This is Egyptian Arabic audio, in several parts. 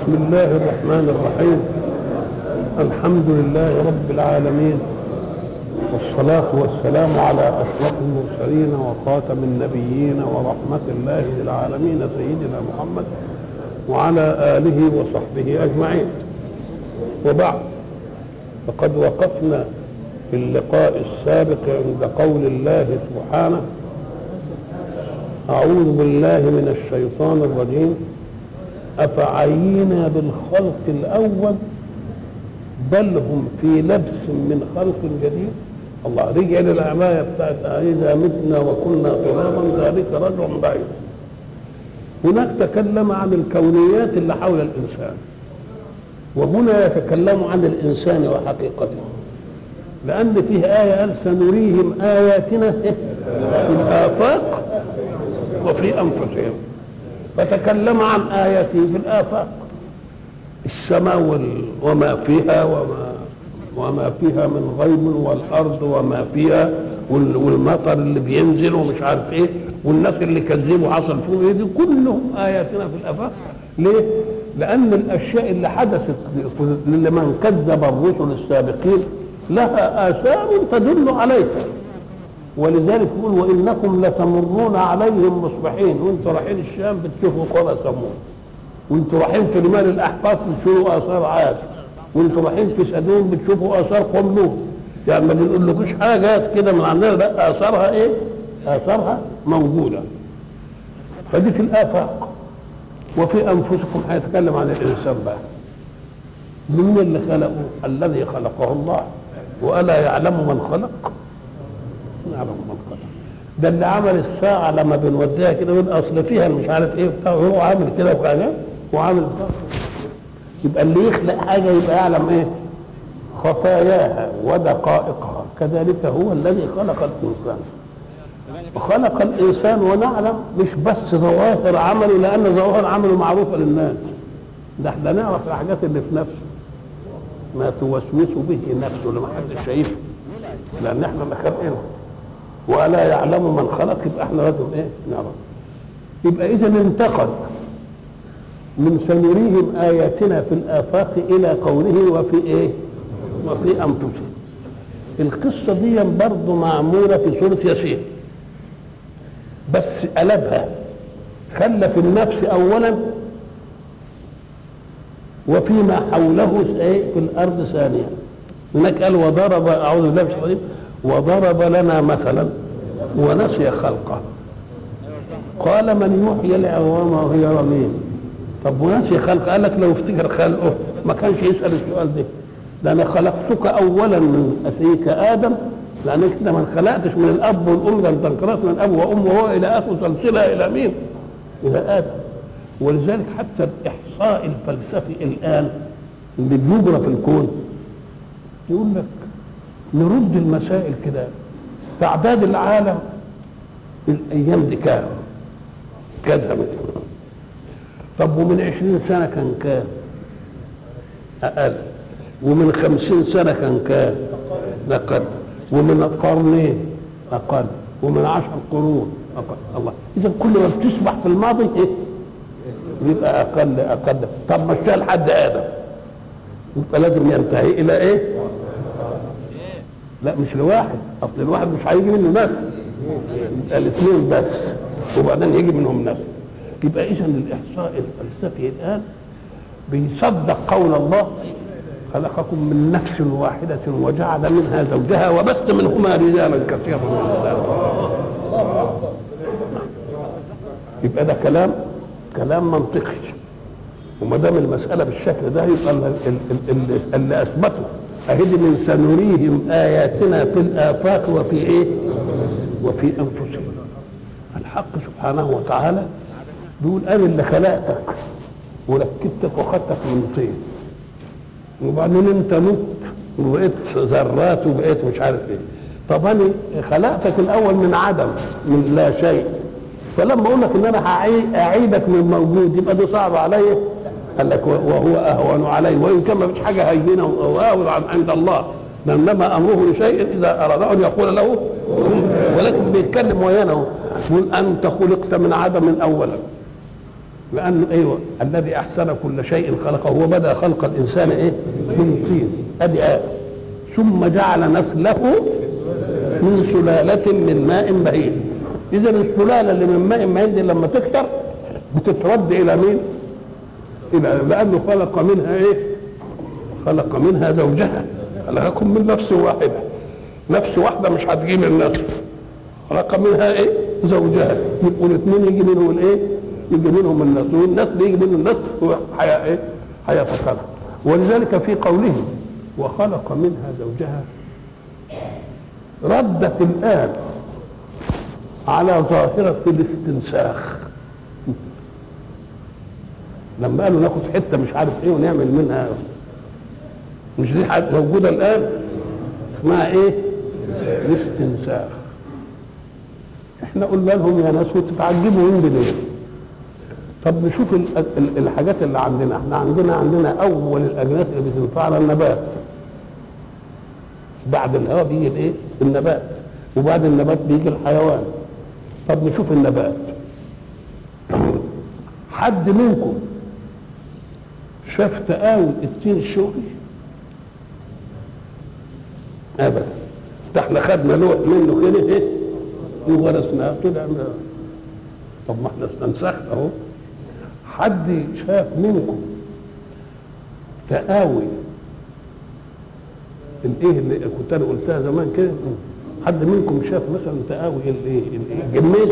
بسم الله الرحمن الرحيم الحمد لله رب العالمين والصلاة والسلام على أشرف المرسلين وخاتم النبيين ورحمة الله للعالمين سيدنا محمد وعلى آله وصحبه أجمعين وبعد فقد وقفنا في اللقاء السابق عند قول الله سبحانه أعوذ بالله من الشيطان الرجيم أفعينا بالخلق الأول بل هم في لبس من خلق جديد الله رجع للعباية بتاعت إذا متنا وكنا ترابا ذلك رجع بعيد هناك تكلم عن الكونيات اللي حول الإنسان وهنا يتكلم عن الإنسان وحقيقته لأن فيه آية قال سنريهم آياتنا في الآفاق وفي أنفسهم فتكلم عن آياته في الآفاق السماء وال... وما فيها وما وما فيها من غيم والأرض وما فيها وال... والمطر اللي بينزل ومش عارف ايه والناس اللي كذبوا حصل فيهم ايه دي كلهم آياتنا في الآفاق ليه؟ لأن الأشياء اللي حدثت لمن كذب الرسل السابقين لها آثار تدل عليها ولذلك يقول وانكم لتمرون عليهم مصبحين وانتم رايحين الشام بتشوفوا قرى ثمود وانتم رايحين في رمال الاحقاف بتشوفوا اثار عاد وانتم رايحين في سدوم بتشوفوا اثار قوم لوط يعني ما بنقولكوش حاجات كده من عندنا لا اثارها ايه؟ اثارها موجوده فدي في الافاق وفي انفسكم هيتكلم عن الانسان بقى مين اللي خلقه؟ الذي خلقه الله والا يعلم من خلق؟ يعلم من خلق ده اللي عمل الساعة لما بنوديها كده يقول أصل فيها مش عارف إيه بتاع هو عامل كده وحاجة وعامل بتاع يبقى اللي يخلق حاجة يبقى يعلم إيه؟ خفاياها ودقائقها كذلك هو الذي خلق الإنسان وخلق الإنسان ونعلم مش بس ظواهر عمله لأن ظواهر عمله معروفة للناس ده احنا نعرف الحاجات اللي في نفسه ما توسوس به نفسه اللي ما حدش شايفه لان احنا اللي خلقنا ولا يعلم من خلق يبقى احنا لازم ايه نعرف يبقى اذا انتقل من سنريهم اياتنا في الافاق الى قوله وفي ايه وفي انفسهم القصه دي برضه معموله في سوره ياسين بس قلبها خلى في النفس اولا وفيما حوله ايه في الارض ثانيا هناك قال وضرب اعوذ بالله من الشيطان وضرب لنا مثلا ونسي خلقه قال من يحيي العظام وهي رميم طب ونسي خلقه قال لك لو افتكر خلقه ما كانش يسال السؤال ده ده انا خلقتك اولا من اخيك ادم لانك انت ما خلقتش من الاب والام ده انت انقرضت من اب وام وهو الى اخره سلسله الى مين؟ الى ادم ولذلك حتى الاحصاء الفلسفي الان اللي بيجرى في الكون يقول لك نرد المسائل كده تعداد العالم الايام دي كام كذا طب ومن عشرين سنة كان كام أقل ومن خمسين سنة كان كام أقل ومن قرنين أقل ومن عشر قرون أقل الله إذا كل ما بتسبح في الماضي إيه؟ يبقى أقل أقل طب مشى لحد آدم يبقى لازم ينتهي إلى إيه؟ لا مش لواحد اصل الواحد مش هيجي منه ناس يبقى الاثنين بس وبعدين يجي منهم ناس يبقى اذا الاحصاء الفلسفي الان بيصدق قول الله خلقكم من نفس واحدة وجعل منها زوجها وبث منهما رجالا كثيرا يبقى ده كلام كلام منطقي وما دام المسألة بالشكل ده يبقى اللي, اللي أثبته أهد من سنريهم آياتنا في الآفاق وفي إيه؟ وفي أنفسهم الحق سبحانه وتعالى بيقول أنا اللي خلقتك وركبتك وخدتك من طين وبعدين أنت مت وبقيت ذرات وبقيت مش عارف إيه طب أنا خلقتك الأول من عدم من لا شيء فلما أقول لك إن أنا أعيدك من موجود يبقى ده صعب عليا قال لك وهو اهون عليه وان كان ما فيش حاجه هينه واهون عند الله انما امره لشيء اذا اراد ان يقول له ولكن بيتكلم ويانا يقول انت خلقت من عدم اولا لانه ايوه الذي احسن كل شيء خلقه هو بدا خلق الانسان ايه من طين ادي آية ثم جعل نسله من سلالة من ماء مهين إذا السلالة اللي من ماء مهين دي لما تكتر بتترد إلى مين؟ إلى لأنه خلق منها إيه؟ خلق منها زوجها خلقكم من نفس واحدة نفس واحدة مش هتجيب النسل خلق منها إيه؟ زوجها يبقوا الاثنين يجي منهم الإيه؟ يجي منهم النسل والنسل يجي منه النسل حياة إيه؟ هيتكاثر ولذلك في قوله وخلق منها زوجها ردت الآن على ظاهرة الاستنساخ لما قالوا ناخد حتة مش عارف ايه ونعمل منها مش دي حاجة موجودة الآن اسمها ايه؟ الاستنساخ احنا قلنا لهم يا ناس وتتعجبوا من ليه؟ طب نشوف ال- ال- الحاجات اللي عندنا احنا عندنا عندنا اول الاجناس اللي بتنفع على النبات بعد الهواء بيجي الايه؟ النبات وبعد النبات بيجي الحيوان طب نشوف النبات حد منكم شاف تقاوي التين الشوكي ابدا ده احنا خدنا لوح منه كده ايه وغرسناه طلع من- طب ما احنا استنسخنا اهو حد شاف منكم تقاوي الايه اللي كنت انا قلتها زمان كده حد منكم شاف مثلا تقاوي الايه الايه جميت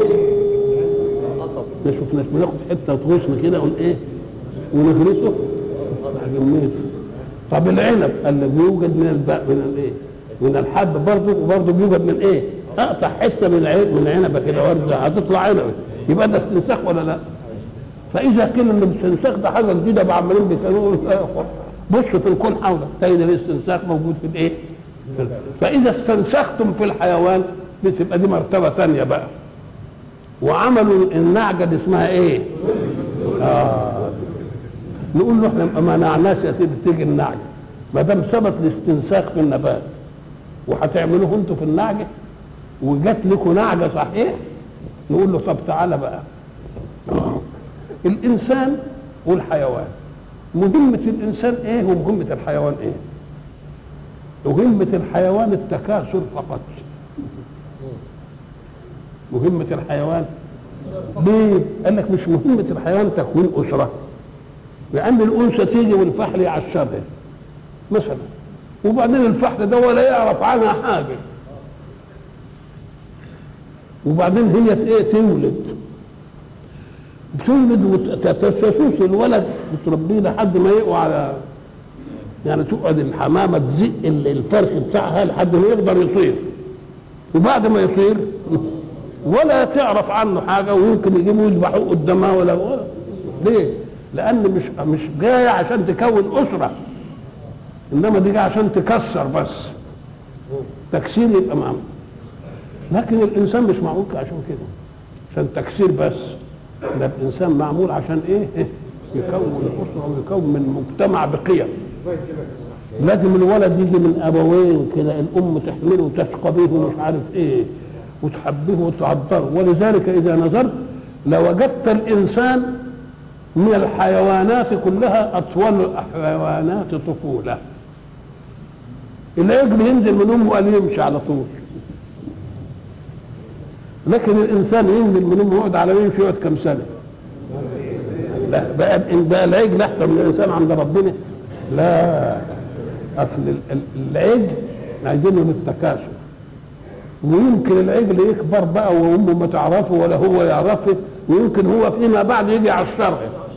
ما شفناش بناخد حته غصن كده ونقول ايه ونغرسه جميت طب العنب قال لك بيوجد من الباء من الايه من الحب برضه وبرضه بيوجد من ايه اقطع حته من العين من عنبه كده ورده هتطلع عنبه يبقى ده استنساخ ولا لا فاذا قيل ان الاستنساخ ده حاجه جديده بعمالين بيتكلموا بص في الكون حولك تجد الاستنساخ موجود في الايه؟ في ال- فاذا استنسختم في الحيوان بتبقى دي مرتبه ثانيه بقى وعملوا النعجه دي اسمها ايه؟ آه نقول له احنا ما منعناش يا سيدي تيجي النعجه ما دام ثبت الاستنساخ في النبات وهتعملوه انتوا في النعجه وجات لكم نعجه صحيح نقول له طب تعالى بقى الانسان والحيوان مهمة الإنسان إيه ومهمة الحيوان إيه؟ مهمة الحيوان التكاثر فقط مهمة الحيوان ليه؟ قال لك مش مهمة الحيوان تكوين أسرة لأن الأنثى تيجي والفحل يعشرها مثلا وبعدين الفحل ده ولا يعرف عنها حاجة وبعدين هي ايه تولد بتولد وتتسوس الولد بتربيه لحد ما يقوى على يعني تقعد الحمامه تزق الفرخ بتاعها لحد ما يقدر يطير وبعد ما يطير ولا تعرف عنه حاجه ويمكن يجيبوا يذبحوه قدامها ولا ولا ليه؟ لان مش مش جايه عشان تكون اسره انما دي جايه عشان تكسر بس تكسير يبقى معمول لكن الانسان مش معمول عشان كده عشان تكسير بس ده الانسان معمول عشان ايه؟ إيه؟ يكون اسره ويكون من مجتمع بقيم لازم الولد يجي من ابوين كده الام تحمله وتشقى به ومش عارف ايه وتحبه وتعبره ولذلك اذا نظرت لوجدت الانسان من الحيوانات كلها اطول الحيوانات طفوله العجل ينزل من امه قال يمشي على طول لكن الانسان ينزل من امه يقعد على يمشي يقعد كم سنه لا بقى بقى العجل احسن من الانسان عند ربنا لا اصل ال- ال- العجل عايزينه للتكاثر ويمكن العجل يكبر بقى وامه ما تعرفه ولا هو يعرفه ويمكن هو فيما بعد يجي على الشرع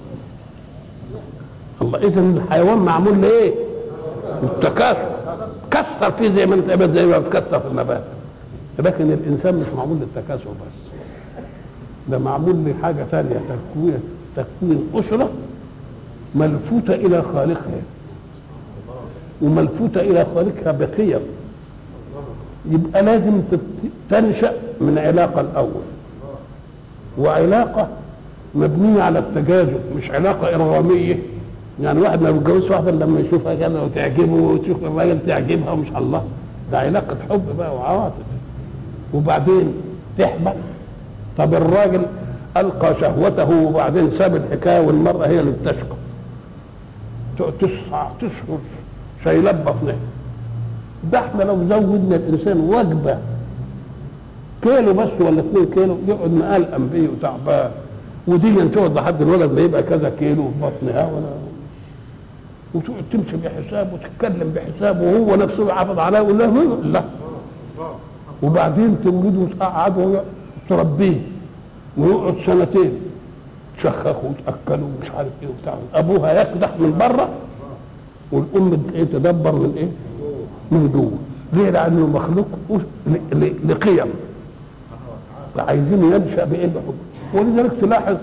الله اذا الحيوان معمول لايه؟ للتكاثر كثر فيه زي ما انت زي ما بتكثر في النبات لكن الانسان مش معمول للتكاثر بس ده معمول لحاجه ثانيه تكوين تكوين اسره ملفوته الى خالقها وملفوته الى خالقها بقيم يبقى لازم تت- تنشا من علاقه الاول وعلاقه مبنيه على التجاذب مش علاقه ارغاميه يعني واحد ما بيتجوزش واحده إلا لما يشوفها كده وتعجبه وتشوف الراجل تعجبها ومش الله ده علاقه حب بقى وعواطف وبعدين تحبل طب الراجل القى شهوته وبعدين ساب الحكايه والمراه هي اللي بتشقى تقعد تسع تشهر شايلاه بطنها ده احنا لو زودنا الانسان وجبه كيلو بس ولا 2 كيلو يقعد مقلقم بيه وتعبان ودي تقعد لحد الولد ما يبقى كذا كيلو في بطنها ولا وتقعد تمشي بحساب وتتكلم بحساب وهو نفسه يحافظ عليها ويقول لها لا وبعدين تولده وتقعده تربيه ويقعد سنتين تشخخه وتاكله ومش عارف ايه وبتاع ابوها يقدح من بره والام ايه تدبر من ايه؟ من جوه ليه؟ لانه مخلوق ل- ل- لقيم عايزين ينشا بايه؟ بحب ولذلك تلاحظ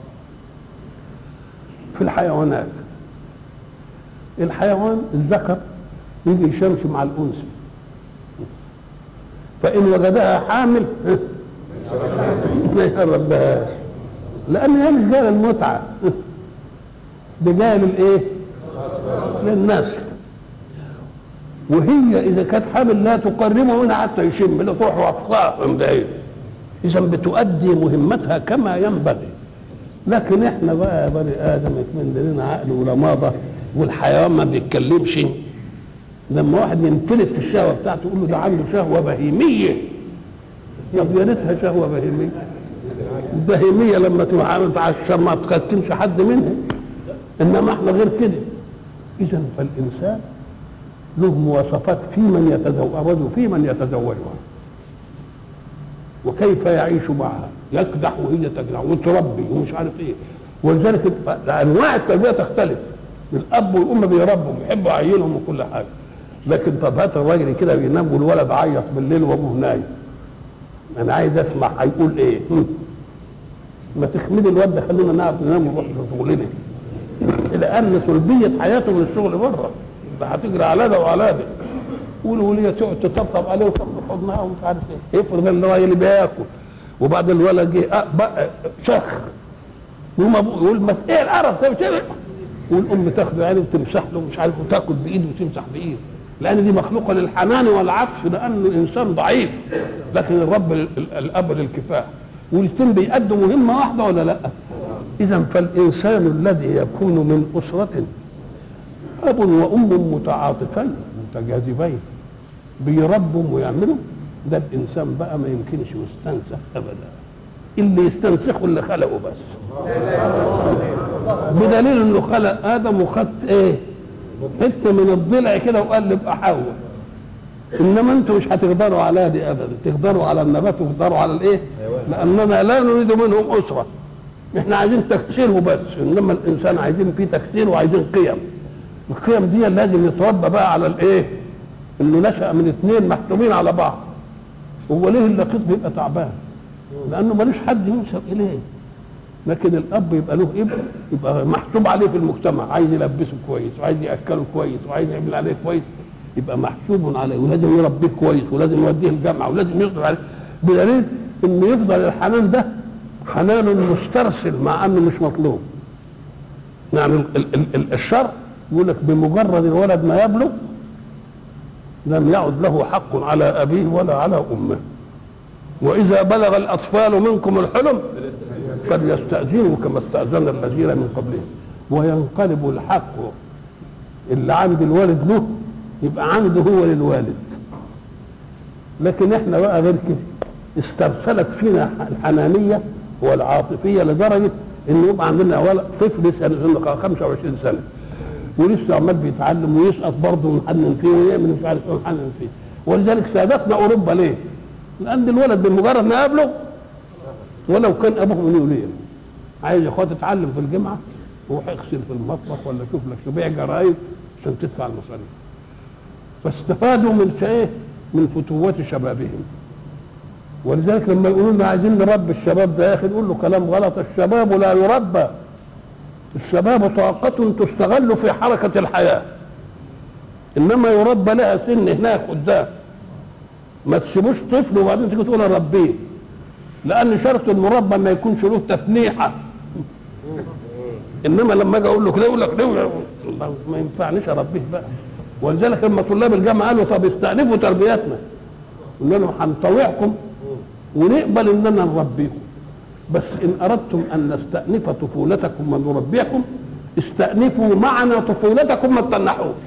في الحيوانات الحيوان الذكر يجي يشمش مع الانثى فان وجدها حامل ما يقرب لهاش لان هي مش جايه للمتعه دي جايه للايه؟ للنسل وهي اذا كانت حامل لا تقربه منها حتى يشم لا تروح وافقاه مضايق اذا بتؤدي مهمتها كما ينبغي لكن احنا بقى يا بني ادم يكمن لنا عقل ولماضه والحيوان ما بيتكلمش لما واحد ينفلت في الشهوه بتاعته يقول له ده عنده شهوه بهيميه طب يا ريتها شهوه بهيميه البهيميه لما تبقى عشان ما تقتلش حد منها انما احنا غير كده اذا فالانسان له مواصفات في من يتزوج وفي من يتزوجها وكيف يعيش معها يكدح وهي تكدح وتربي ومش عارف ايه ولذلك انواع التربيه تختلف الاب والام بيربوا بيحبوا عيالهم وكل حاجه لكن طب هات الراجل كده بينام والولد عيط بالليل وابوه نايم انا عايز اسمع هيقول ايه هم. ما تخمدي الواد ده خلينا نعرف ننام ونروح لشغلنا لان سلبيه حياته من الشغل بره ده هتجري على ده وعلى ده والوليه تقعد تطبطب عليه وتاخد حضنها ومش عارف ايه افرض ان هو اللي بياكل وبعد الولد جه أه بقى شخ يقوم ابوه يقول ما ايه القرف ده مش إيه؟ والام تاخده يعني وتمسح له مش عارف وتاكل بايده وتمسح بايده لان دي مخلوقه للحنان والعطف لانه انسان ضعيف لكن الرب ال- ال- الاب للكفاح والاثنين بيأدوا مهمه واحده ولا لا؟ اذا فالانسان الذي يكون من اسره اب وام متعاطفين متجاذبين بيربوا ويعملوا ده الانسان بقى ما يمكنش يستنسخ ابدا اللي يستنسخه اللي خلقه بس بدليل انه خلق ادم وخد ايه حته من الضلع كده وقال لي ابقى حواء انما انتم مش هتقدروا على دي ابدا تقدروا على النبات وتقدروا على الايه لاننا لا نريد منهم اسره احنا عايزين تكسيره بس انما الانسان عايزين فيه تكسير وعايزين قيم القيم دي لازم يتربى بقى على الايه انه نشا من اثنين محكومين على بعض هو ليه اللقيط بيبقى تعبان لانه ملوش حد ينسب اليه لكن الاب يبقى له ابن يبقى محسوب عليه في المجتمع عايز يلبسه كويس وعايز ياكله كويس وعايز يعمل عليه كويس يبقى محسوب عليه ولازم يربيه كويس ولازم يوديه الجامعه ولازم يصرف عليه بدليل انه يفضل الحنان ده حنان مسترسل مع انه مش مطلوب يعني ال- ال- ال- ال- الشرع يقول لك بمجرد الولد ما يبلغ لم يعد له حق على ابيه ولا على امه واذا بلغ الاطفال منكم الحلم فليستاذنوا كما استاذن الذين من قبلهم وينقلب الحق اللي عند الوالد له يبقى عنده هو للوالد لكن احنا بقى غير كده استرسلت فينا الحنانيه والعاطفيه لدرجه انه يبقى عندنا ولد طفل لسه عنده 25 سنه ولسه عمال بيتعلم ويسقط برضه ونحنن فيه ويعمل مش عارف ايه ونحنن فيه ولذلك سادتنا اوروبا ليه؟ لان الولد بمجرد ما يبلغ ولو كان ابوه من يوليه عايز يا اخويا تتعلم في الجامعه روح اغسل في المطبخ ولا شوف لك بيع جرايد عشان تدفع المصاريف فاستفادوا من ايه؟ من فتوات شبابهم ولذلك لما يقولوا لنا عايزين نربي الشباب ده يا اخي نقول له كلام غلط الشباب لا يربى الشباب طاقة تستغل في حركة الحياة إنما يربى لها سن هناك قدام ما تسيبوش طفل وبعدين تيجي تقول أربيه لأن شرط المربى ما يكونش له تفنيحة إنما لما أجي أقول له كده يقول لك ليه الله ما ينفعنيش أربيه بقى ولذلك لما طلاب الجامعة قالوا طب استأنفوا تربيتنا قلنا لهم هنطوعكم ونقبل إننا نربيكم بس ان اردتم ان نستانف طفولتكم ونربيكم استانفوا معنا طفولتكم ما تتنحوش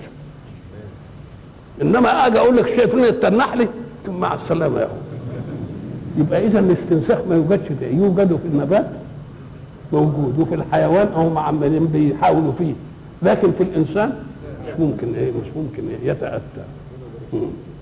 انما اجي اقول لك شيء فلان تتنح لي مع السلامه يا اخو يبقى اذا الاستنساخ ما يوجدش فيه يوجد في النبات موجود وفي الحيوان او عمالين بيحاولوا فيه لكن في الانسان مش ممكن ايه مش ممكن إيه يتاتى مم.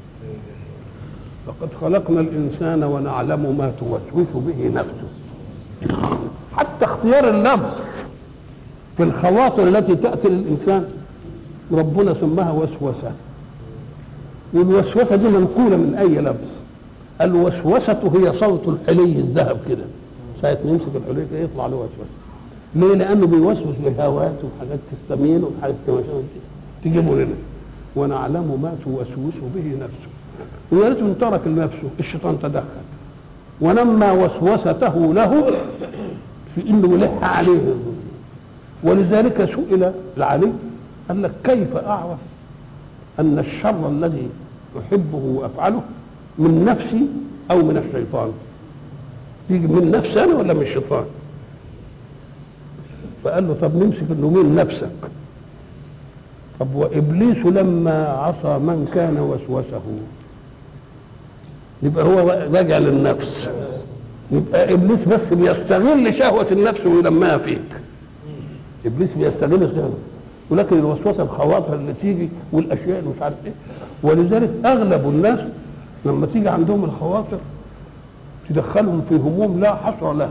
لقد خلقنا الانسان ونعلم ما توسوس به نفسه حتى اختيار اللفظ في الخواطر التي تاتي للانسان ربنا سماها وسوسه والوسوسه دي منقوله من اي لفظ الوسوسه هي صوت الحلي الذهب كده ساعه ما يمسك الحلي كده يطلع له وسوسه ليه؟ لانه بيوسوس بهوات وحاجات تستميل وحاجات تجيبه لنا ونعلم ما توسوس به نفسه ويا ريت من ترك لنفسه الشيطان تدخل ونمى وسوسته له في انه يلح عليه ولذلك سئل العلي قال لك كيف اعرف ان الشر الذي احبه وافعله من نفسي او من الشيطان يجي من نفسي انا ولا من الشيطان فقال له طب نمسك انه من نفسك طب وابليس لما عصى من كان وسوسه يبقى هو راجع للنفس يبقى ابليس بس بيستغل شهوه النفس ويلمها فيك ابليس بيستغل الشهوه ولكن الوسوسه الخواطر اللي تيجي والاشياء اللي مش عارف ايه ولذلك اغلب الناس لما تيجي عندهم الخواطر تدخلهم في هموم لا حصر لها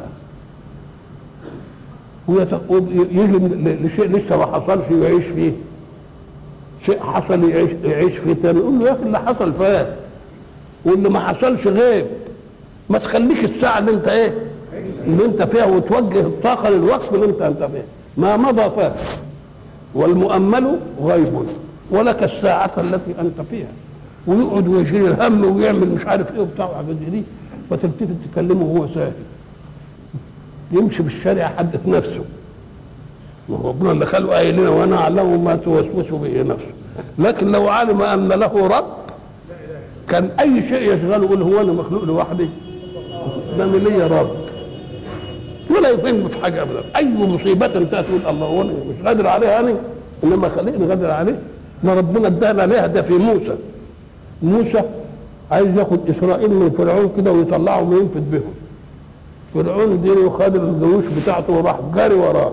ويجي لشيء لسه ما حصلش يعيش فيه شيء حصل يعيش يعيش فيه تاني يقول له يا اخي اللي حصل فات واللي ما حصلش غيب ما تخليش الساعه اللي انت ايه اللي انت فيها وتوجه الطاقه للوقت اللي انت انت فيه ما مضى فات والمؤمل غيب ولك الساعة التي أنت فيها ويقعد ويشيل الهم ويعمل مش عارف ايه وبتاع وحاجات دي فتلتفت تكلمه وهو ساهي يمشي في الشارع حدث نفسه وربنا اللي خلقه قايل لنا وانا اعلم ما توسوس به نفسه لكن لو علم ان له رب كان اي شيء يشغله يقول هو انا مخلوق لوحدي ده انا ليا رب ولا يفهم في حاجه ابدا اي مصيبه انت تقول الله وانا مش قادر عليها انا انما خليني قادر عليه ما ربنا ادانا عليها ده في موسى موسى عايز ياخد اسرائيل من فرعون كده ويطلعهم وينفد بهم فرعون دي وخد الجيوش بتاعته وراح جاري وراه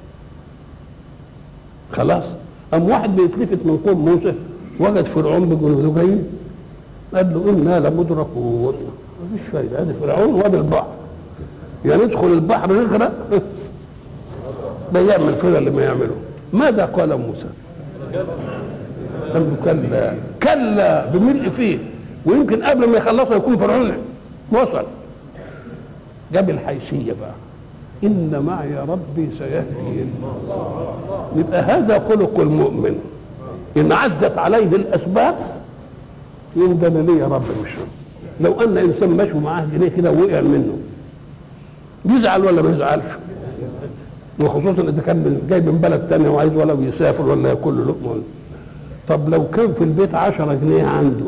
خلاص قام واحد بيتلفت من قوم موسى وجد فرعون بجنوده جايين قال له انا لمدركون مفيش فايده هذا فرعون وادي البحر يعني ندخل البحر نغرق ده يعمل كده اللي ما يعمله ماذا قال موسى؟ قال له كلا كلا بملء فيه ويمكن قبل ما يخلصوا يكون فرعون وصل جاب الحيثيه بقى ان معي ربي سيهدين يبقى هذا خلق المؤمن ان عزت عليه الاسباب يقول ده انا ليا رب مش لو ان انسان ماشي معاه جنيه كده وقع منه يزعل ولا ما يزعلش وخصوصا اذا كان جاي من بلد تانية وعايز ولو يسافر ولا ياكل له لقمه طب لو كان في البيت 10 جنيه عنده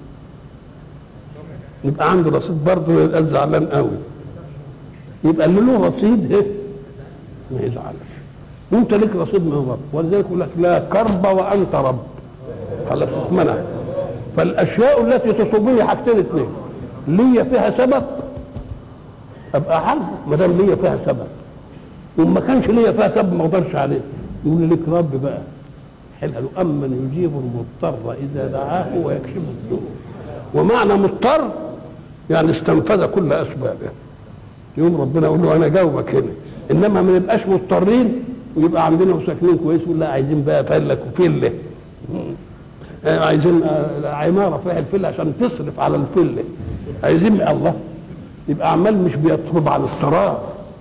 يبقى عنده رصيد برضه يبقى زعلان قوي يبقى اللي له رصيد ايه ما يزعلش وانت لك رصيد من رب ولذلك يقول لك لا كرب وانت رب خلاص اتمنع فالاشياء التي تصيبني حاجتين اثنين ليا فيها سبب ابقى عارف ما دام ليا فيها سبب وما كانش ليا فيها سبب ما اقدرش عليه يقول لك رب بقى حلها له امن يجيب المضطر اذا دعاه ويكشف السوء ومعنى مضطر يعني استنفذ كل اسبابه يوم ربنا يقول له انا جاوبك هنا انما ما نبقاش مضطرين ويبقى عندنا وساكنين كويس ولا عايزين بقى فلك وفله عايزين عماره فيها الفله عشان تصرف على الفله عايزين الله يبقى عمال مش بيطلب عن اضطراب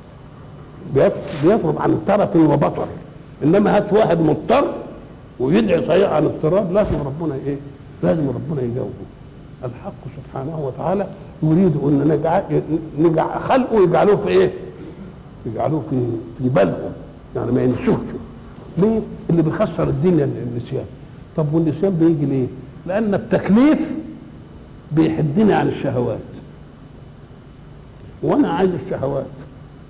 بيطلب عن طرف وبطر انما هات واحد مضطر ويدعي صحيح عن اضطراب لازم ربنا ايه؟ لازم ربنا يجاوبه الحق سبحانه وتعالى يريد ان نجعل نجعل خلقه يجعلوه في ايه؟ يجعلوه في في بلهم يعني ما ينسوش ليه؟ اللي بيخسر الدنيا النسيان طب والنسيان بيجي ليه؟ لان التكليف بيحدني عن الشهوات وانا عايز الشهوات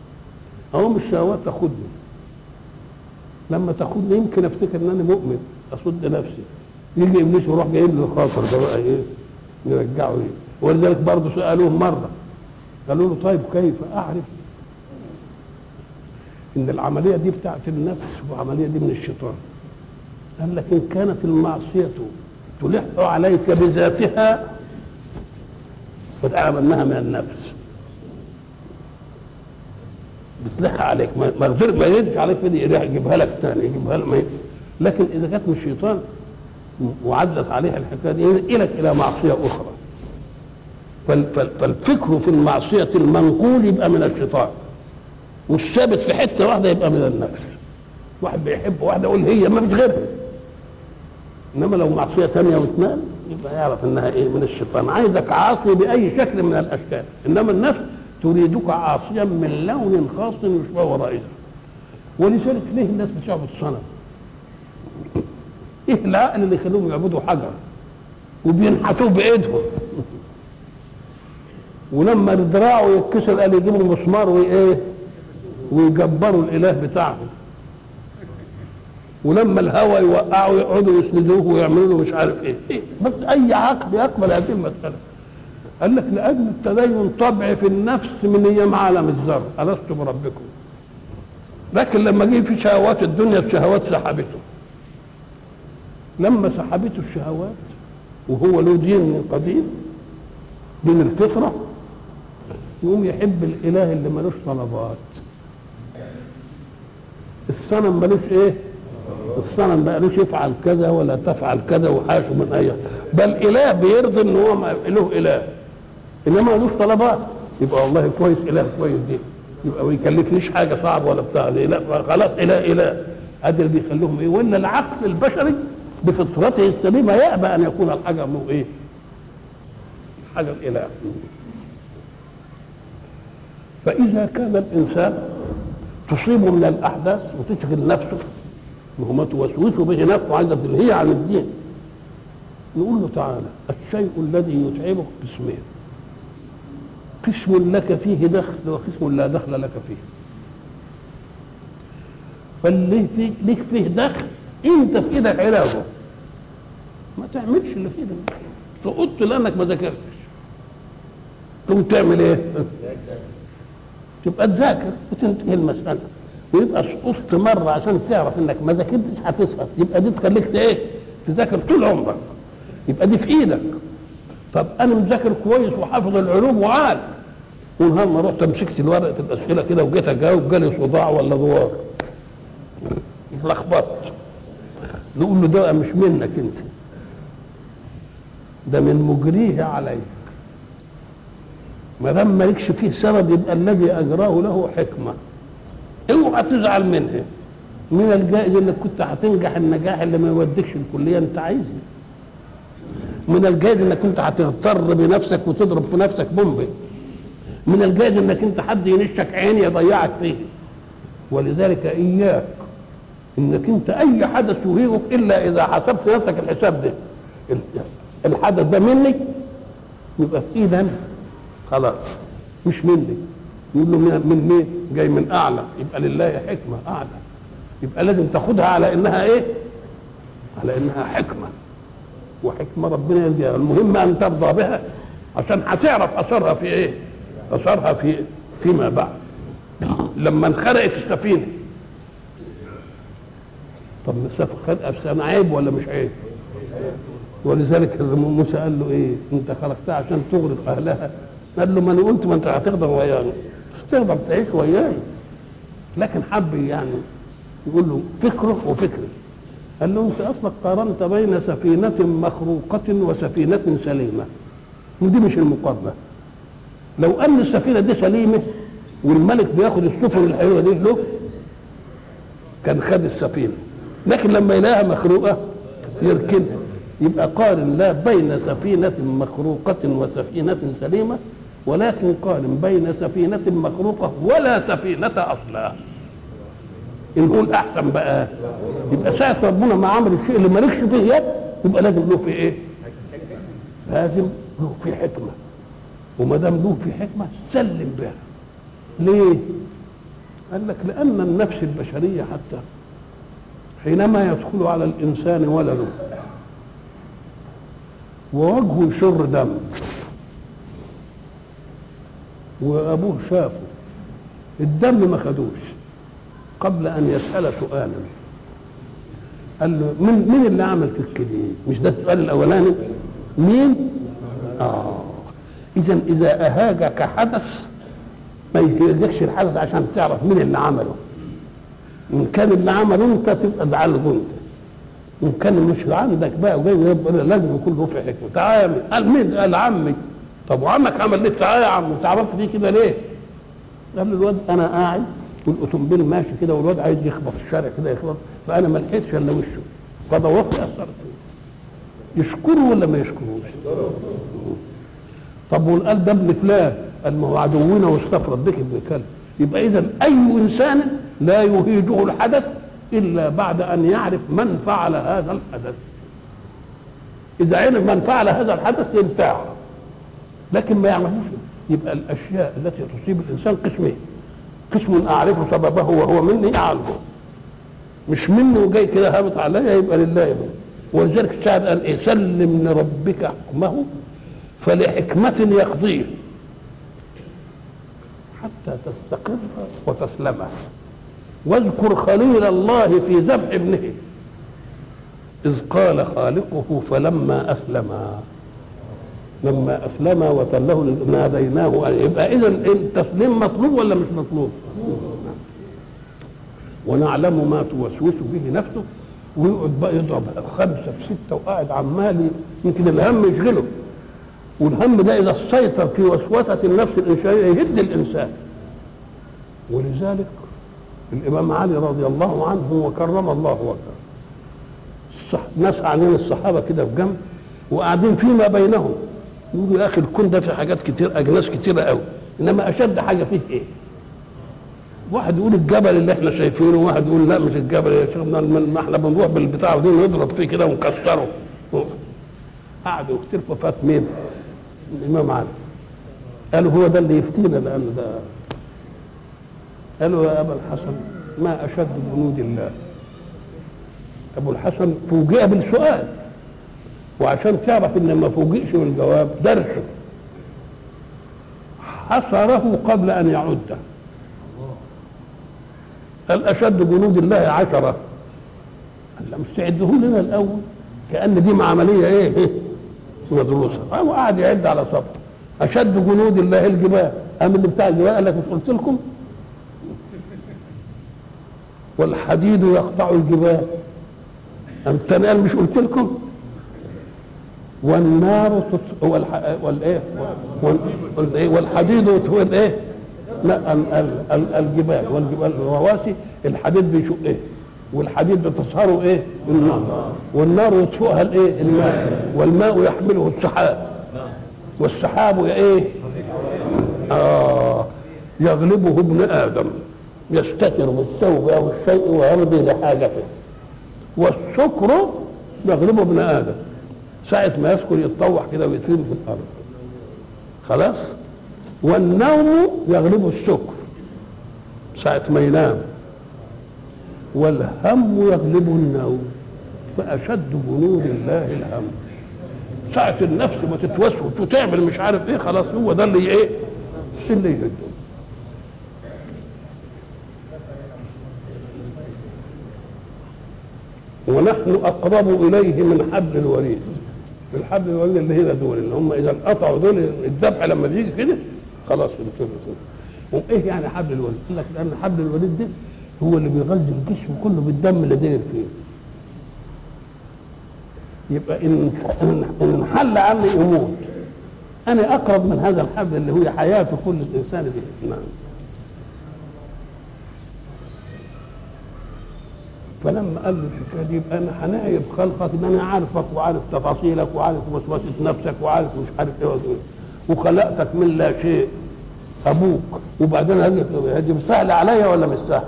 اقوم الشهوات تاخدني لما تاخدني يمكن افتكر ان انا مؤمن اصد نفسي يجي ابليس يروح جاي لي الخاطر ده بقى ايه نرجعه ايه ولذلك برضه سالوه مره قالوا له طيب كيف اعرف ان العمليه دي بتاعت النفس والعمليه دي من الشيطان قال لك ان كانت المعصيه تلح عليك بذاتها فتعلم انها من النفس بتلح عليك ما ما يقدر- ما يقدرش عليك كده يروح يجيبها لك تاني يجيبها لك ما ي- لكن اذا كانت من الشيطان وعدت عليها الحكايه دي ينقلك الى معصيه اخرى فال- فال- فالفكر في المعصيه المنقول يبقى من الشيطان والثابت في حته واحده يبقى من النفس واحد بيحب واحده يقول هي ما فيش غيرها انما لو معصيه ثانيه واثنان يبقى يعرف انها ايه من الشيطان عايزك عاصي باي شكل من الاشكال انما النفس تريدك عاصيا من لون خاص يشبه رائده ولذلك ليه الناس بتعبد صنم ايه العقل اللي يخلوهم يعبدوا حجر وبينحتوه بايدهم ولما دراعه يتكسر قال يجيبوا مسمار وايه ويجبروا الاله بتاعهم ولما الهوى يوقعوا يقعدوا يسندوه ويعملوا له مش عارف ايه, إيه؟ بس اي عقل يقبل هذه المساله قال لك لاجل التدين طبع في النفس من ايام عالم الذر الست بربكم لكن لما جه في شهوات الدنيا الشهوات سحبته لما سحبته الشهوات وهو له دين من قديم دين الفطره يقوم يحب الاله اللي ملوش طلبات الصنم ملوش ايه الصنم بقى لوش يفعل كذا ولا تفعل كذا وحاشه من اي بل اله بيرضي ان هو ما- له اله انما ملوش طلبات يبقى والله كويس اله كويس دي يبقى ما يكلفنيش حاجه صعب ولا بتاع دي لا خلاص اله اله ادي اللي بيخليهم ايه ولا العقل البشري بفطرته السليمه يأبى ان يكون الحجر له ايه؟ حجر اله فاذا كان الانسان تصيبه من الاحداث وتشغل نفسه وهو توسوس به نفسه عايزه تلهيه عن الدين نقول له تعالى الشيء الذي يتعبك قسمين قسم لك فيه دخل وقسم لا دخل لك فيه فاللي في ليك فيه دخل انت في ايدك علاجه ما تعملش اللي في ايدك سقطت لانك ما ذاكرتش تقوم تعمل ايه؟ تبقى تذاكر وتنتهي المساله ويبقى سقطت مره عشان تعرف انك ما ذاكرتش هتسقط يبقى دي تخليك ت- ايه؟ تذاكر طول عمرك يبقى دي في ايدك طب انا مذاكر كويس وحافظ العلوم وعال ونهار ما رحت مسكت ورقه الاسئله كده وجيت اجاوب جالي صداع ولا دوار اتلخبطت نقول له ده مش منك انت ده من مجريه عليك ما دام مالكش فيه سبب يبقى الذي اجراه له حكمه اوعى تزعل منها من الجائز انك كنت هتنجح النجاح اللي ما يوديكش الكليه انت عايزها من الجائز انك انت هتغتر بنفسك وتضرب في نفسك بومبه من الجائز انك انت حد ينشك عين يضيعك فيه ولذلك اياك انك انت اي حدث يهيئك الا اذا حسبت نفسك الحساب ده ال- الحدث ده مني يبقى في ايدي انا خلاص مش مني يقول له من من مين؟ جاي من اعلى يبقى لله حكمه اعلى يبقى لازم تاخدها على انها ايه؟ على انها حكمه وحكمه ربنا يرجعها المهم ان ترضى بها عشان هتعرف اثرها في ايه؟ اثرها في فيما بعد لما انخرقت السفينه طب السفينه عيب ولا مش عيب؟ ولذلك موسى قال له ايه؟ انت خلقتها عشان تغرق اهلها قال له ما انا قلت ما انت هتقدر وياي مش تقدر تعيش وياي لكن حب يعني يقول له فكره وفكري قال له انت اصلك قارنت بين سفينه مخروقه وسفينه سليمه ودي مش المقارنه لو ان السفينه دي سليمه والملك بياخد السفن الحلوه دي له كان خد السفينه لكن لما يلاقيها مخروقه يركنها يبقى قارن لا بين سفينة مخروقة وسفينة سليمة ولكن قارن بين سفينة مخروقة ولا سفينة أصلا إن هو الأحسن بقى يبقى ساعة ربنا ما عمل الشيء اللي مالكش فيه يد يبقى لازم له في إيه؟ لازم له في حكمة وما دام له في حكمة سلم بها ليه؟ قال لك لأن النفس البشرية حتى حينما يدخل على الإنسان ولده ووجهه يشر دم وأبوه شافه الدم ما خدوش قبل أن يسأل سؤالا قال له من مين اللي عمل فيك كده؟ مش ده السؤال الأولاني؟ مين؟ آه إذا إذا أهاجك حدث ما يهيجكش الحدث عشان تعرف مين اللي عمله ان كان اللي عمله انت تبقى تعالجه انت ان كان مش عندك بقى وجاي يبقى لازم يكون له في حكمه تعالى قال مين قال عمي طب وعمك عمل ليه تعالى يا عم انت عملت فيه كده ليه قال له الواد انا قاعد والاوتومبيل ماشي كده والواد عايز يخبط في الشارع كده يخبط فانا ما لحقتش الا وشه فضوفت اثرت فيه يشكره ولا ما يشكروش طب والقال ده ابن فلان قال ما هو عدونا واستفرد بك ابن كلب يبقى اذا اي انسان لا يهيجه الحدث الا بعد ان يعرف من فعل هذا الحدث اذا علم من فعل هذا الحدث ينتاع لكن ما يعرفوش يبقى الاشياء التي تصيب الانسان قسمين قسم اعرف سببه وهو مني اعرفه مش منه جاي كده هابط عليا يبقى لله يبقى. ولذلك الشاعر قال ايه سلم لربك حكمه فلحكمة يقضيه حتى تستقر وتسلم واذكر خليل الله في ذبح ابنه إذ قال خالقه فلما أسلما لما أسلم وتله ناديناه يبقى إذا التسليم مطلوب ولا مش مطلوب؟ ونعلم ما توسوس به نفسه ويقعد بقى يضرب خمسة في ستة وقاعد عمال يمكن الهم يشغله والهم ده إذا سيطر في وسوسة النفس الإنسانية يهد الإنسان ولذلك الإمام علي رضي الله عنه وكرم الله وجهه الصح... ناس قاعدين الصحابة كده في جنب وقاعدين فيما بينهم يقولوا يا أخي الكون ده في حاجات كتير أجناس كتيرة قوي إنما أشد حاجة فيه إيه؟ واحد يقول الجبل اللي احنا شايفينه وواحد يقول لا مش الجبل يا شيخ ما احنا بنروح بالبتاع ودي نضرب فيه كده ونكسره قعدوا كتير فات مين؟ الامام علي قالوا هو ده اللي يفتينا لان ده قالوا يا ابا الحسن ما اشد جنود الله ابو الحسن فوجئ بالسؤال وعشان تعرف ان ما فوجئش بالجواب درسه حصره قبل ان يعده قال اشد جنود الله عشره قال لا مستعده لنا الاول كان دي عمليه ايه مدروسه هو قاعد يعد على صبر اشد جنود الله الجبال قام اللي بتاع الجبال قال لك مش قلت لكم والحديد يقطع الجبال قام الثاني قال مش قلت لكم والنار تط... والح... والايه والايه والحديد والايه لا ال... ال... ال... الجبال والجبال الرواسي الحديد بيشق ايه والحديد بتصهره ايه النار والنار يطفئها الايه الماء والماء يحمله السحاب والسحاب ايه اه يغلبه ابن ادم يستتر بالثوب او الشيء ويرضي لحاجته والسكر يغلبه ابن ادم ساعة ما يسكر يتطوح كده ويترمي في الارض خلاص والنوم يغلبه السكر ساعة ما ينام والهم يغلبه النوم فأشد جنود الله الهم ساعة النفس ما تتوسوس وتعمل مش عارف ايه خلاص هو ده اللي ايه اللي يهده ونحن أقرب إليه من حبل الوريد الحبل الوريد اللي هنا دول اللي هم إذا انقطعوا دول الذبح لما بيجي كده خلاص وايه يعني حبل الوريد؟ قال لك لأن حبل الوريد ده هو اللي بيغذي الجسم كله بالدم اللي داير فيه يبقى ان ان حل عني يموت انا اقرب من هذا الحبل اللي هو حياه كل الانسان به نعم فلما قال له الحكايه دي يبقى انا هنعيب خلقك ان انا عارفك وعارف تفاصيلك وعارف وسوسه نفسك وعارف مش عارف ايه وخلقتك من لا شيء ابوك وبعدين هذه سهله عليا ولا مش سهله؟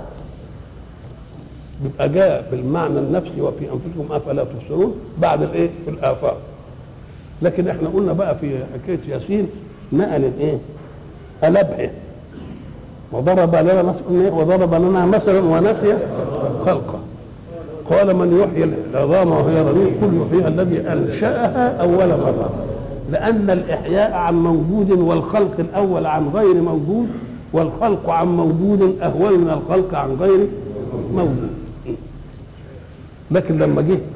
يبقى جاء بالمعنى النفسي وفي انفسكم افلا تبصرون بعد الايه في الافاق لكن احنا قلنا بقى في حكايه ياسين نقل الايه قلبها وضرب لنا مثلا وضرب لنا مثلا ونسي خلقه قال من يحيي العظام وهي رميم قل يحييها الذي انشاها اول مره لان الاحياء عن موجود والخلق الاول عن غير موجود والخلق عن موجود اهون من الخلق عن غير موجود لكن لما جه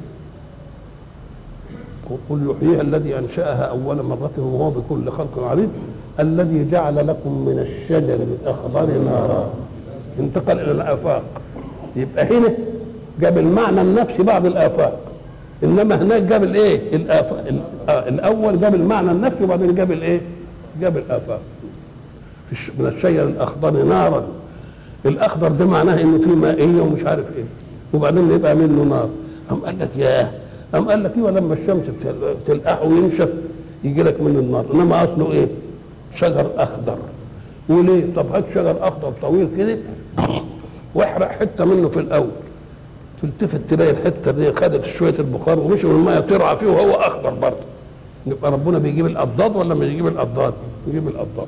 قل يحييها الذي انشاها اول مره وهو بكل خلق عليم الذي جعل لكم من الشجر الاخضر نارا انتقل الى الافاق يبقى هنا جاب المعنى النفسي بعض الافاق انما هناك جاب الايه الافاق الاول جاب المعنى النفسي وبعدين جاب الايه جاب الافاق من الشجر الاخضر نارا الاخضر ده معناه انه في مائيه ومش عارف ايه وبعدين يبقى منه نار قام قال لك ياه قام قال لك ايوه لما الشمس تلقح وينشف يجي لك من النار انما اصله ايه شجر اخضر وليه طب هات شجر اخضر طويل كده واحرق حته منه في الاول تلتفت تلاقي الحته دي خدت شويه البخار ومشي والميه ترعى فيه وهو اخضر برضه يبقى ربنا بيجيب الاضداد ولا مش بيجيب الاضداد؟ يجيب الاضداد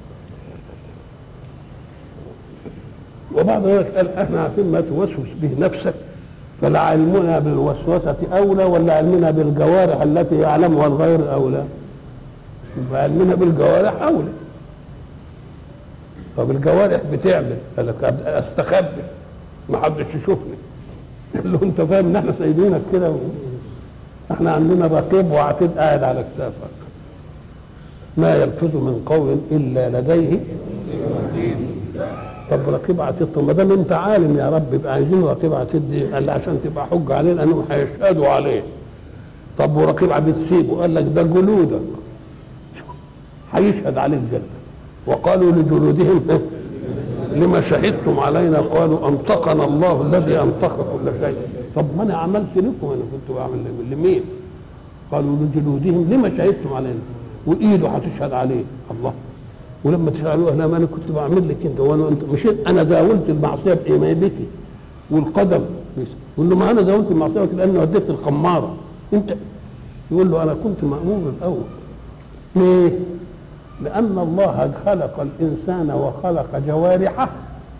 وبعد ذلك قال احنا عارفين ما توسوس به نفسك فلعلمنا بالوسوسة أولى ولا علمنا بالجوارح التي يعلمها الغير أولى؟ يبقى علمنا بالجوارح أولى. طب الجوارح بتعمل قال لك استخبي ما حدش يشوفني. قال له أنت فاهم إن احنا سايبينك كده و... احنا عندنا رقيب وعتيد قاعد على كتافك. ما يلفظ من قول إلا لديه طب رقيب عتيد ما دام انت عالم يا رب يبقى عايزين رقيب عتيد دي قال لي عشان تبقى حجه عليه لانهم هيشهدوا عليه طب ورقيب عتيد سيبه قال لك ده جلودك هيشهد عليك جدا وقالوا لجلودهم لما شهدتم علينا قالوا انطقنا الله الذي انطق كل شيء طب ما انا عملت لكم انا كنت بعمل لمين قالوا لجلودهم لما شهدتم علينا وايده هتشهد عليه الله ولما تسالوه لا ما انا كنت بعمل لك انت وانا انت مش انا داولت المعصيه بايه بك والقدم يقول له ما انا داولت المعصيه لانه وديت الخماره انت يقول له انا كنت مامور الاول ليه؟ لان الله خلق الانسان وخلق جوارحه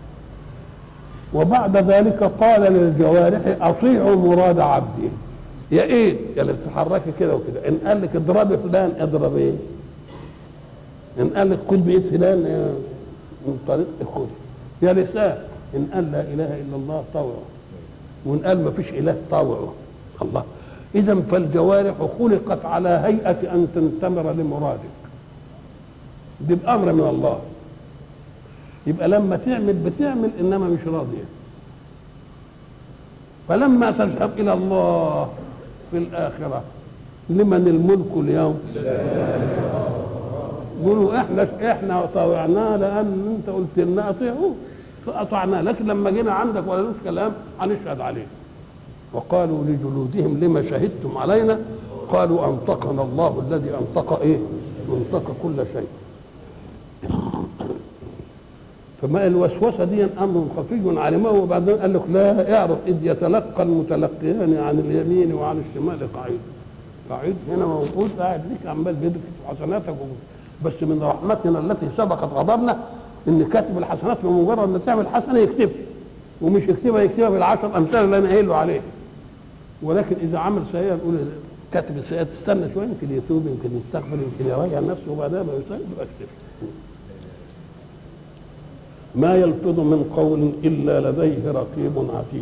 وبعد ذلك قال للجوارح اطيعوا مراد عبدي يا ايه يا اللي بتتحركي كده وكده ان قال لك اضربي فلان اضرب ايه ان قال لك خد بايد فلان من طريق خد يا لسان ان قال لا اله الا الله طوعه وان قال ما فيش اله طوعه الله اذا فالجوارح خلقت على هيئه ان تنتمر لمرادك دي بامر من الله يبقى لما تعمل بتعمل انما مش راضيه فلما تذهب الى الله في الاخره لمن الملك اليوم يقولوا احنا احنا طوعناه لان انت قلت لنا اطيعوه فاطعناه لكن لما جينا عندك ولا لوش كلام هنشهد عليه وقالوا لجلودهم لما شهدتم علينا قالوا انطقنا الله الذي انطق ايه انطق كل شيء فما الوسوسه دي امر خفي علمه وبعدين قال لك لا اعرف اذ يتلقى المتلقيان عن اليمين وعن الشمال قعيد قعيد هنا موجود قاعد ليك عمال بيدك حسناتك بس من رحمتنا التي سبقت غضبنا ان كاتب الحسنات بمجرد ما تعمل حسنه يكتبها ومش يكتبها يكتبها بالعشر امثال اللي انا قايل له عليه ولكن اذا عمل سيئه نقول كاتب السيئه تستنى شويه يمكن يتوب يمكن يستغفر يمكن يراجع نفسه وبعدها ما يصيب يبقى اكتب ما يلفظ من قول الا لديه رقيب عتيد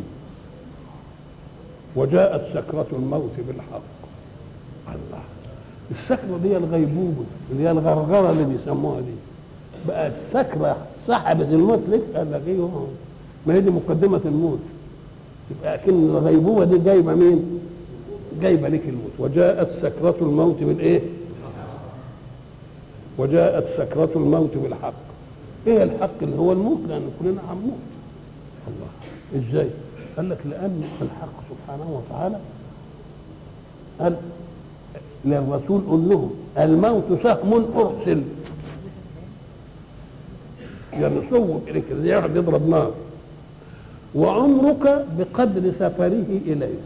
وجاءت سكرة الموت بالحق الله السكرة دي الغيبوبة اللي هي الغرغرة اللي بيسموها دي بقى السكرة سحبت الموت لك قال لك ايه ما هي دي مقدمة الموت يبقى اكن الغيبوبة دي جايبة مين؟ جايبة لك الموت وجاءت سكرة الموت بالايه؟ وجاءت سكرة الموت بالحق ايه الحق اللي هو الموت لان كلنا هنموت الله ازاي؟ قال لك لان الحق سبحانه وتعالى قال للرسول قل لهم الموت سهم ارسل يعني صوب اليك زي واحد يضرب نار وعمرك بقدر سفره اليك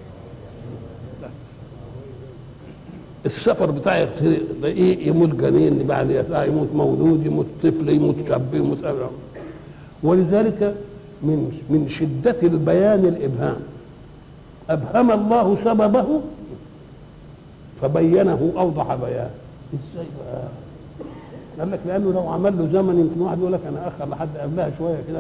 السفر بتاعي ايه يموت جنين بعد ساعه يموت مولود يموت طفل يموت شاب يموت ولذلك من من شدة البيان الإبهام أبهم الله سببه فبينه أوضح بيان إزاي بقى قال لك لأنه لو عمل له زمن يمكن واحد يقول لك أنا أخر لحد قبلها شوية كده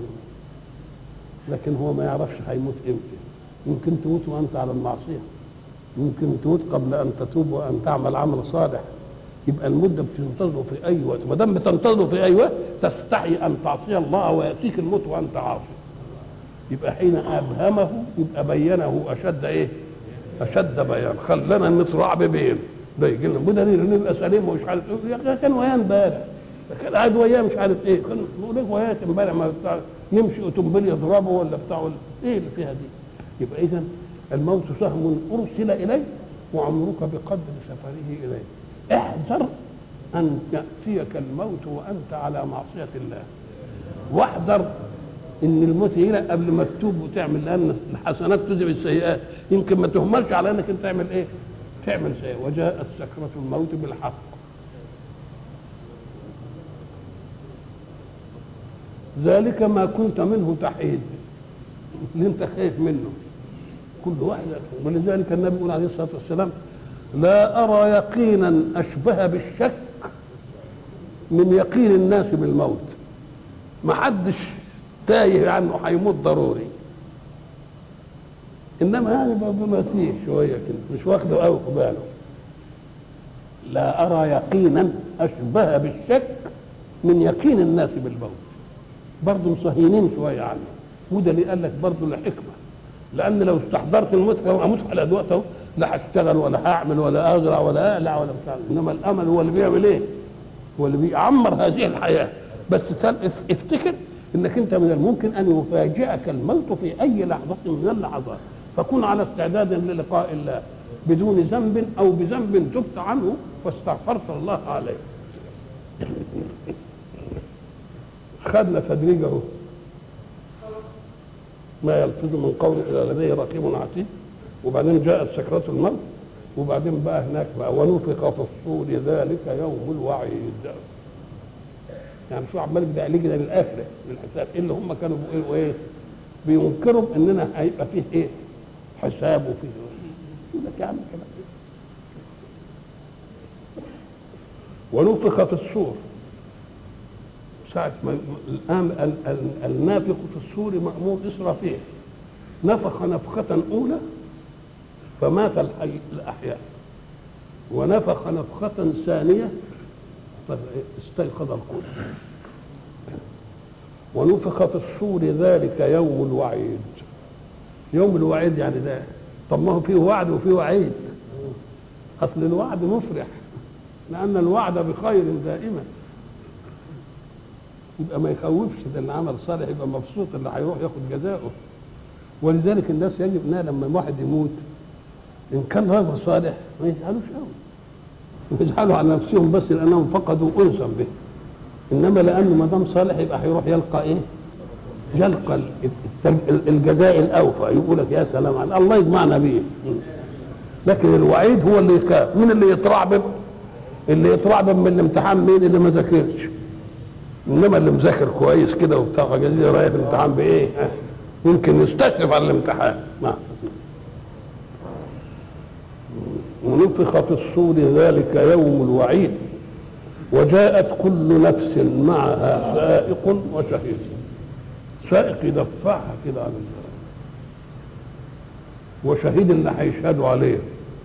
لكن هو ما يعرفش هيموت إمتى يمكن تموت وأنت على المعصية يمكن تموت قبل أن تتوب وأن تعمل عمل صالح يبقى المده بتنتظره في اي وقت ما دام بتنتظره في اي وقت تستحي ان تعصي الله وياتيك الموت وانت عاصي يبقى حين ابهمه يبقى بينه اشد ايه؟ اشد بيان خلنا نطرع ببين ده يجي لنا بدليل انه يبقى سليم ومش عارف ايه يا أخي كان وياه امبارح كان قاعد وياه مش عارف ايه كان بيقول لك وياه امبارح ما بتاع يمشي اوتومبيل يضربه ولا بتاع ولا ايه اللي فيها دي؟ يبقى اذا الموت سهم ارسل اليه وعمرك بقدر سفره اليه احذر ان ياتيك الموت وانت على معصيه الله واحذر ان الموت يجي قبل ما تتوب وتعمل لان الحسنات تذهب السيئات يمكن ما تهملش على انك انت تعمل ايه؟ تعمل سيئة وجاءت سكرة الموت بالحق ذلك ما كنت منه تحيد اللي انت خايف منه كل واحد ولذلك النبي يقول عليه الصلاه والسلام لا ارى يقينا اشبه بالشك من يقين الناس بالموت ما حدش تايه عنه هيموت ضروري انما يعني بمسيح شويه كده مش واخده قوي باله لا ارى يقينا اشبه بالشك من يقين الناس بالموت برضه مصهينين شويه عنه وده اللي قال لك برضه لحكمه لان لو استحضرت الموت فهو اموت على الوقت اهو لا هشتغل ولا هعمل ولا ازرع ولا اقلع ولا بتاع انما الامل هو اللي بيعمل ايه؟ هو اللي بيعمر هذه الحياه بس افتكر انك انت من الممكن ان يفاجئك الموت في اي لحظه من اللحظات فكن على استعداد للقاء الله بدون ذنب او بذنب تبت عنه واستغفرت الله عليه خدنا تدريجه ما يلفظ من قول الى لديه رقيب عتيد وبعدين جاءت سكرة الموت وبعدين بقى هناك بقى ونفخ في الصور ذلك يوم الوعيد يعني شو عمال بدأ لي كده للاخره للحساب اللي هم كانوا بيقولوا ايه بينكروا اننا هيبقى فيه ايه حساب وفيه يقول لك يا عم كده ونفخ في الصور ساعة ما الآن النافخ في الصور مأمور إسرافيل نفخ نفخة أولى فمات الحي الأحياء ونفخ نفخة ثانية استيقظ الكل ونفخ في الصور ذلك يوم الوعيد يوم الوعيد يعني ده طب ما هو فيه وعد وفيه وعيد اصل الوعد مفرح لان الوعد بخير دائما يبقى ما يخوفش ده اللي عمل صالح يبقى مبسوط اللي هيروح ياخد جزاؤه ولذلك الناس يجب انها لما واحد يموت ان كان رجل صالح ما يزعلوش قوي يزعلوا على نفسهم بس لانهم فقدوا انسا به انما لانه ما دام صالح يبقى هيروح يلقى ايه؟ يلقى الجزاء الاوفى يقول لك يا سلام على الله يجمعنا به لكن الوعيد هو اللي يخاف مين اللي يترعبب اللي يترعبب من الامتحان مين اللي ما ذاكرش انما اللي مذاكر كويس كده وبتاع جديد رايح الامتحان بايه يمكن يستشرف على الامتحان نعم ونفخ في الصور ذلك يوم الوعيد وجاءت كل نفس معها سائق وشهيد سائق يدفعها كده على الجرائم وشهيد اللي هيشهدوا عليه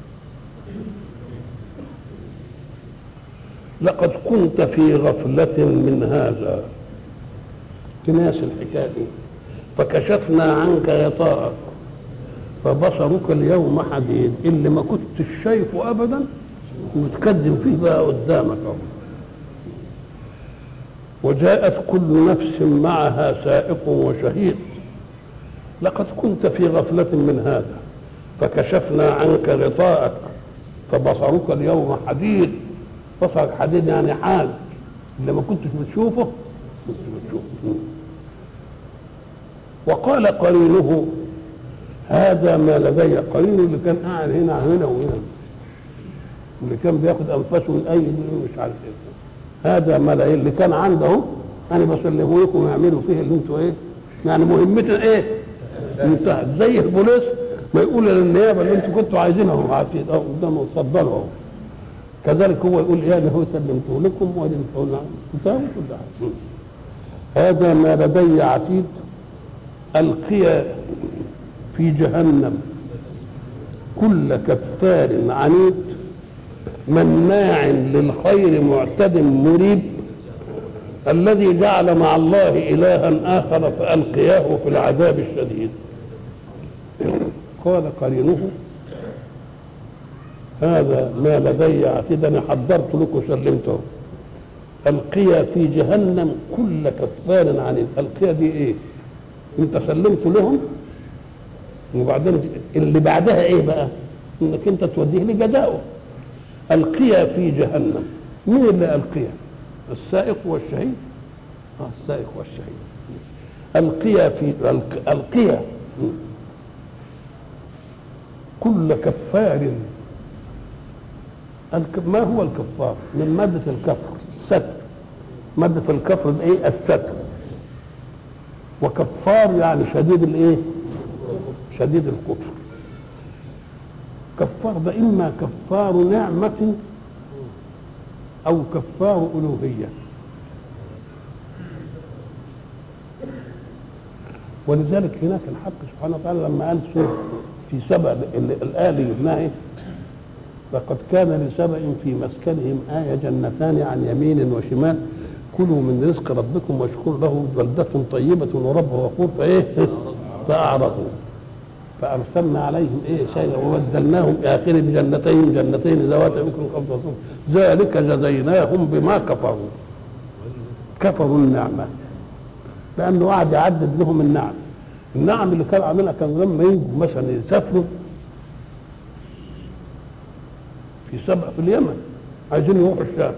لقد كنت في غفلة من هذا تناس الحكاية دي فكشفنا عنك غطاءك فبصرك اليوم حديد اللي ما كنتش شايفه ابدا متقدم فيه بقى قدامك اهو وجاءت كل نفس معها سائق وشهيد لقد كنت في غفلة من هذا فكشفنا عنك غطاءك فبصرك اليوم حديد بصرك حديد يعني حال اللي ما كنتش بتشوفه كنت بتشوفه وقال قرينه هذا ما لدي قرينه اللي كان قاعد هنا هنا وهنا اللي كان بياخد انفاسه من اي مش عارف ايه هذا ما لدي اللي كان عنده انا بسلمه لكم اعملوا فيه اللي انتوا ايه يعني مهمتنا ايه انتهت زي البوليس ما يقول للنيابه اللي انتوا كنتوا عايزينها هم عارفين اه قدامه اتفضلوا اهو كذلك هو يقول يا هو سلمته لكم وادي انتهى كل حاجه هذا ما لدي عتيد القي في جهنم كل كفار عنيد مناع للخير معتد مريب الذي جعل مع الله إلها آخر فألقياه في العذاب الشديد قال قرينه هذا ما لدي عتيد أنا حضرت لكم سلمته القي في جهنم كل كفار عنيد القي دي ايه انت سلمت لهم وبعدين اللي بعدها ايه بقى انك انت توديه لجزائه القي في جهنم مين اللي القيه السائق والشهيد آه السائق والشهيد القي في القي كل كفار ما هو الكفار من مادة الكفر الستر مادة الكفر ايه الستر وكفار يعني شديد الايه شديد الكفر كفار ده اما كفار نعمة او كفار الوهية ولذلك هناك الحق سبحانه وتعالى لما قال سورة في سبع الآية اللي جبناها ايه لقد كان لسبع في مسكنهم آية جنتان عن يمين وشمال كلوا من رزق ربكم واشكروا له بلدة طيبة ورب غفور فإيه فأعرضوا فأرسلنا عليهم إيه شيئا وبدلناهم آخر بجنتين جنتين ذوات أكل خمس وصول ذلك جزيناهم بما كفروا كفروا النعمة لأنه قعد يعدد لهم النعم النعم اللي كان عاملها كان لما يجوا مثلا يسافروا في سبع في اليمن عايزين يروحوا الشام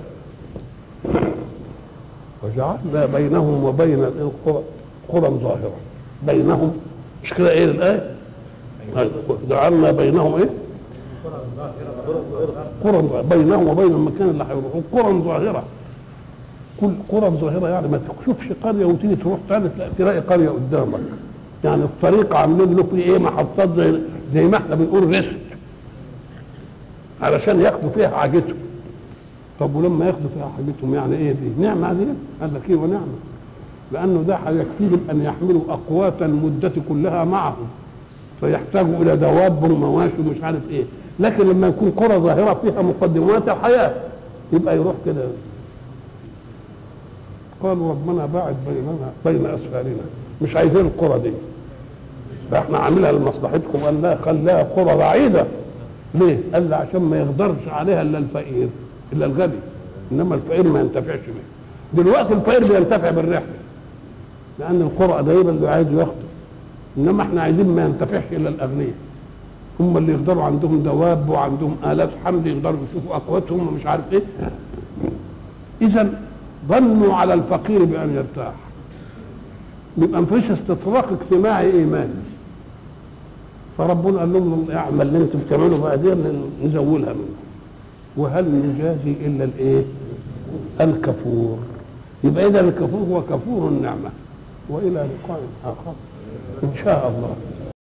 وجعلنا بينهم وبين القرى قرى ظاهرة بينهم مش كده ايه الآية؟ جعلنا بينهم ايه؟ قرى بينهم وبين المكان اللي هيروحوا قرى ظاهرة كل قرى ظاهرة يعني ما تشوفش قرية وتيجي تروح تاني تلاقي قرية قدامك يعني الطريق عاملين له فيه ايه محطات زي زي ما احنا بنقول ريست علشان ياخدوا فيها حاجتهم طب ولما ياخدوا فيها حاجتهم يعني ايه دي نعمه دي قال لك ايه ونعمه لانه ده يكفيهم ان يحملوا اقوات المده كلها معهم فيحتاجوا الى دواب ومواشي ومش عارف ايه لكن لما يكون قرى ظاهره فيها مقدمات الحياه يبقى يروح كده قالوا ربنا باعد بيننا بين اسفارنا مش عايزين القرى دي فاحنا عاملها لمصلحتكم قال لا خلاها قرى بعيده ليه؟ قال لي عشان ما يقدرش عليها الا الفقير الا الغني انما الفقير ما ينتفعش بيه دلوقتي الفقير بينتفع بالرحله لان القرى قريبه اللي عايز ياخده انما احنا عايزين ما ينتفعش الا الاغنياء هم اللي يقدروا عندهم دواب وعندهم الات حمل يقدروا يشوفوا اقواتهم ومش عارف ايه اذا ظنوا على الفقير بان يرتاح يبقى مفيش استطراق اجتماعي ايماني فربنا قال لهم اعمل اللي انتم بتعملوا بقى دي نزولها منه وهل نجازي الا الايه؟ الكفور يبقى اذا الكفور هو كفور النعمه والى لقاء اخر ان شاء الله